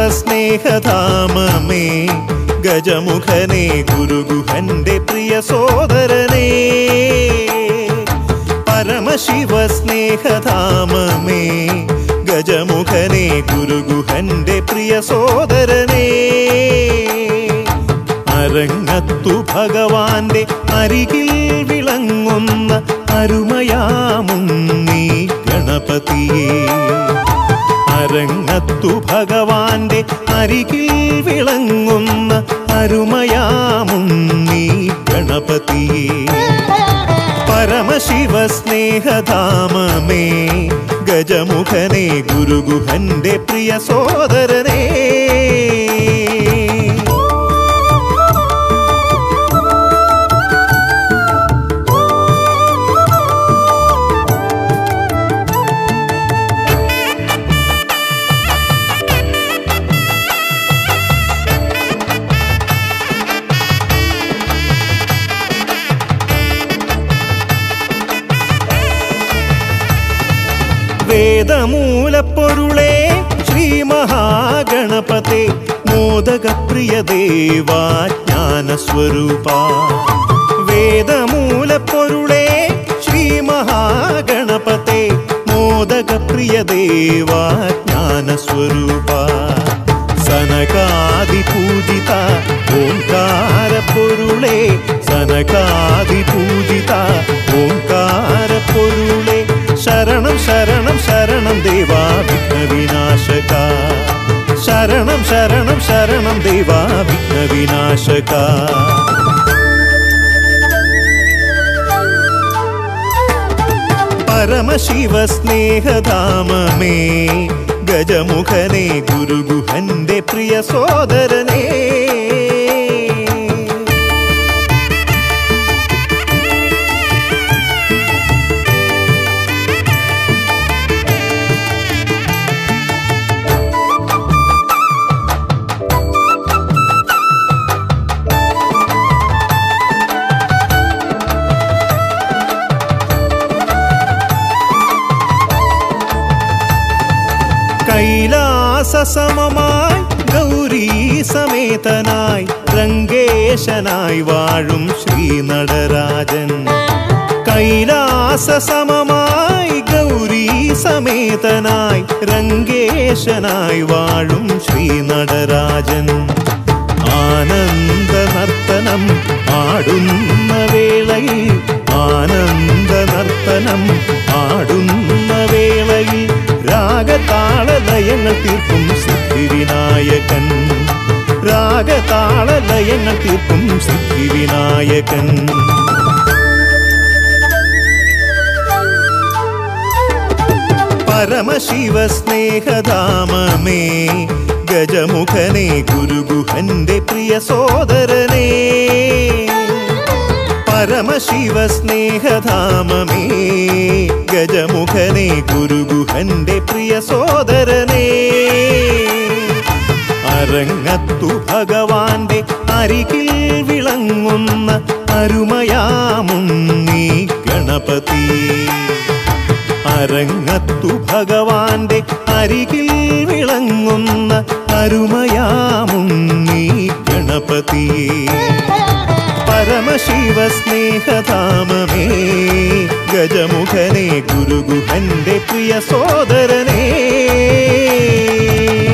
സ്നേഹധാമമേ ഗജമുഖനെ ഗുരുഗുഹന്റെ പ്രിയ സോദരനേ പരമശിവ സ്നേഹധാമമേ ഗജമുഖനെ ഗുരുഗുഹന്റെ പ്രിയ സോദരനേ അരങ്ങത്തു ഭഗവാന്റെ അരികിൽ വിളങ്ങുന്ന അരുമയാമുണ്ണി ഗണപതിയേ അരങ്ങത്തു ഭഗവാന്റെ അരികിൽ വിളങ്ങുന്ന അരുമയാമുണ്ണി ഗണപതിയേ പരമശിവ സ്നേഹധാമമേ ഗജമുഖനെ ഗുരുഗുഹന്റെ പ്രിയ സോദരനേ വേദമൂലപ്പൊരുളേ ശ്രീ മഹാഗണപതേ മോദകപ്രിയ ദേവാ ജ്ഞാനസ്വരൂപ വേദമൂലപ്പൊരുളേ ശ്രീ മഹാഗണപതേ മോദകപ്രിയ ദേവാ ജ്ഞാനസ്വരൂപ സനകാദി പൂജിത ഓംകാര പൊരുളേ സനകാദി പൂജിത ഓംകാര പൊരുളേ ശരണം ശരണം ശരണം ദേവാ വിഘ്നവിനാശക ശരണം ശരണം ശരണം ദേവാ വിഘ്നവിനാശക പരമശിവ സ്നേഹധാമമേ ഗജമുഖനെ ഗുരുഗുഹന്റെ പ്രിയ സോദരനേ കൈലാസസമമായി ഗൗരീ സമേതനായി രംഗേശനായി വാഴും ശ്രീ നടരാജൻ കൈലാസസമമായി ഗൗരീ സമേതനായി രംഗേശനായി വാഴും ശ്രീ നടരാജൻ ആനന്ദ നർത്തനം ആടുന്ന വേളയിൽ ആനന്ദ നർത്തനം ആടുന്ന വേളയിൽ രാഗതാളലയങ്ങൾ തീർക്കും സിദ്ധിവിനായകൻ രാഗതാളലയങ്ങൾ തീർക്കും സിദ്ധിവിനായകൻ പരമശിവ സ്നേഹധാമമേ ഗജമുഖനെ ഗുരുഗുഹന്റെ പ്രിയ സോദരനേ പരമശിവ സ്നേഹധാമമേ ഗജമുഖനെ ഗുരുഗുഹന്റെ പ്രിയ സോദരനേ അരങ്ങത്തു ഭഗവാന്റെ അരികിൽ വിളങ്ങുന്ന അരുമയാമുണ്ണി ഗണപതി അരങ്ങത്തു ഭഗവാന്റെ അരികിൽ വിളങ്ങുന്ന അരുമയാമുണ്ണി ഗണപതിയേ പരമശിവ സ്നേഹധാമമേ ഗജമുഖനെ ഗുരുഗുഹന്റെ പ്രിയ സോദരനേ